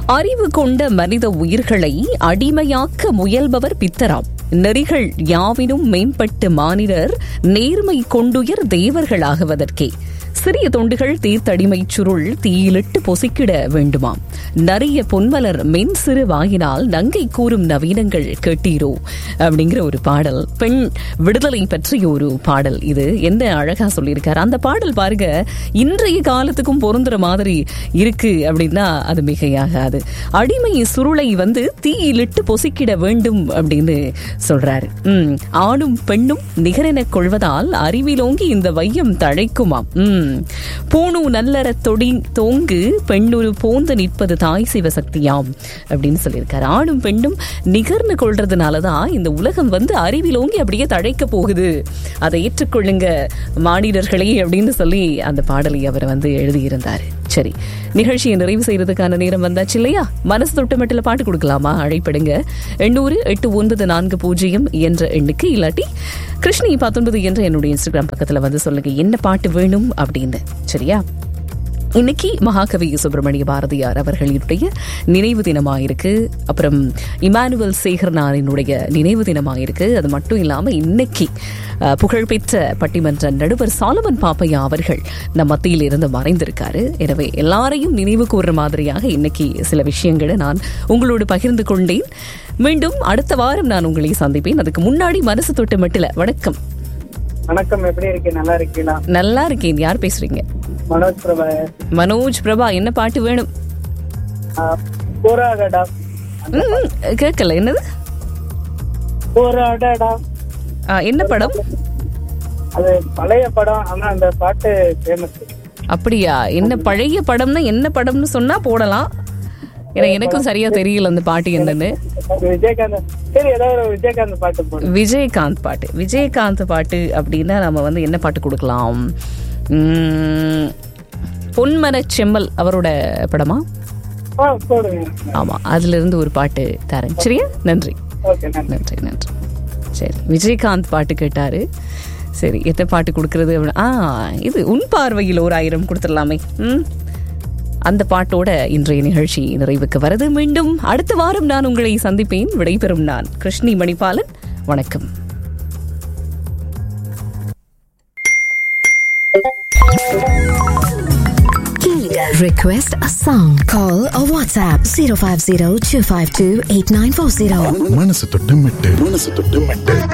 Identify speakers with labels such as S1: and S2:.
S1: அறிவு கொண்ட மனித உயிர்களை அடிமையாக்க முயல்பவர் பித்தராம் நெறிகள் யாவினும் மேம்பட்டு மானிடர் நேர்மை கொண்டுயர் தேவர்களாகுவதற்கே சிறிய தொண்டுகள் தீர்த்தடிமை சுருள் தீயிலிட்டு பொசிக்கிட வேண்டுமாம் நரிய பொன்மலர் மென் சிறு வாயினால் நங்கை கூறும் நவீனங்கள் கேட்டீரோ அப்படிங்கிற ஒரு பாடல் பெண் விடுதலை பற்றிய ஒரு பாடல் இது என்ன அழகா சொல்லியிருக்காரு அந்த பாடல் பாருங்க இன்றைய காலத்துக்கும் பொருந்துற மாதிரி இருக்கு அப்படின்னா அது மிகையாகாது அடிமை சுருளை வந்து தீயிலிட்டு பொசிக்கிட வேண்டும் அப்படின்னு சொல்றாரு உம் ஆணும் பெண்ணும் நிகரென கொள்வதால் அறிவிலோங்கி இந்த வையம் தழைக்குமாம் உம் பூணு நல்லற தொடி தோங்கு பெண்ணுரு போந்து நிற்பது தாய் சிவசக்தியாம் அப்படின்னு சொல்லியிருக்காரு ஆணும் பெண்ணும் நிகர்னு கொள்றதுனாலதான் இந்த உலகம் வந்து அறிவிலோங்கி அப்படியே தழைக்க போகுது அதை ஏற்றுக்கொள்ளுங்க மானிடர்களே அப்படின்னு சொல்லி அந்த பாடலை அவர் வந்து எழுதியிருந்தாரு சரி நிகழ்ச்சியை நிறைவு செய்யறதுக்கான நேரம் வந்தாச்சு இல்லையா மனசு தொட்டு மட்டில் பாட்டு கொடுக்கலாமா அழைப்படுங்க எண்ணூறு எட்டு ஒன்பது நான்கு பூஜ்ஜியம் என்ற எண்ணுக்கு இல்லாட்டி கிருஷ்ணி பத்தொன்பது என்ற என்னுடைய இன்ஸ்டாகிராம் பக்கத்துல வந்து சொல்லுங்க என்ன பாட்டு வேணும் அப்படின்னு சரியா இன்னைக்கு மகாகவி சுப்பிரமணிய பாரதியார் அவர்களுடைய நினைவு தினமாயிருக்கு அப்புறம் இமானுவல் சேகர்னாரினுடைய நினைவு தினமாயிருக்கு அது மட்டும் இல்லாம இன்னைக்கு அஹ், புகழ்பெற்ற பட்டிமன்ற நடுவர் சாலமன் பாப்பையா அவர்கள் நம் மத்தியில் இருந்து மறைந்திருக்காரு எனவே எல்லாரையும் நினைவு கூறுற மாதிரியாக இன்னைக்கு சில விஷயங்களை நான் உங்களோடு பகிர்ந்து கொண்டேன் மீண்டும் அடுத்த வாரம் நான் உங்களை சந்திப்பேன் அதுக்கு முன்னாடி மனசு தொட்டு மட்டும் வணக்கம்
S2: வணக்கம் எப்படி இருக்கீங்க நல்லா இருக்கீங்களா
S1: நல்லா இருக்கேன் யார் பேசுறீங்க
S2: மனோஜ் பிரபா
S1: மனோஜ் பிரபா என்ன பாட்டு வேணும்
S2: ஆஹ், போராடடா
S1: ம், ம், கேட்கல என்னது
S2: போராடடா
S1: ஆ, என்ன படம்
S2: அது பழைய படம் ஆனா அந்த பாட்டு ஃபேமஸ்
S1: அப்படியா என்ன பழைய படம்னா என்ன படம்னு சொன்னா போடலாம் ஏன்னா எனக்கும் சரியா தெரியல அந்த பாட்டு என்னன்னு
S2: விஜயகாந்த் சரி ஏதாவது ஒரு விஜயகாந்த் பாட்டு போடு
S1: விஜயகாந்த் பாட்டு விஜயகாந்த் பாட்டு அப்படின்னா நம்ம வந்து என்ன பாட்டு கொடுக்கலாம் உம், பொன்மனச் செம்மல் அவரோட படமா
S2: ஆ போடுங்க
S1: ஆமா அதுல இருந்து ஒரு பாட்டு தரேன் சரியா நன்றி
S2: ஓகே நன்றி
S1: நன்றி நன்றி சரி விஜயகாந்த் பாட்டு கேட்டாரு சரி எத்தனை பாட்டு கொடுக்கறது அப்படின்னா ஆ இது உன் பார்வையில் ஓர் ஆயிரம் கொடுத்துடலாமே ம் அந்த பாட்டோட இன்றைய நிகழ்ச்சி நிறைவுக்கு வருது மீண்டும் அடுத்த வாரம் நான் உங்களை சந்திப்பேன் விடைபெறும் நான் கிருஷ்ணி மணிபாலன் வணக்கம்
S3: Request a song. Call or WhatsApp 050 252 8940.
S4: மனசு தொட்டு மெட்டு மனசு தொட்டு மெட்டு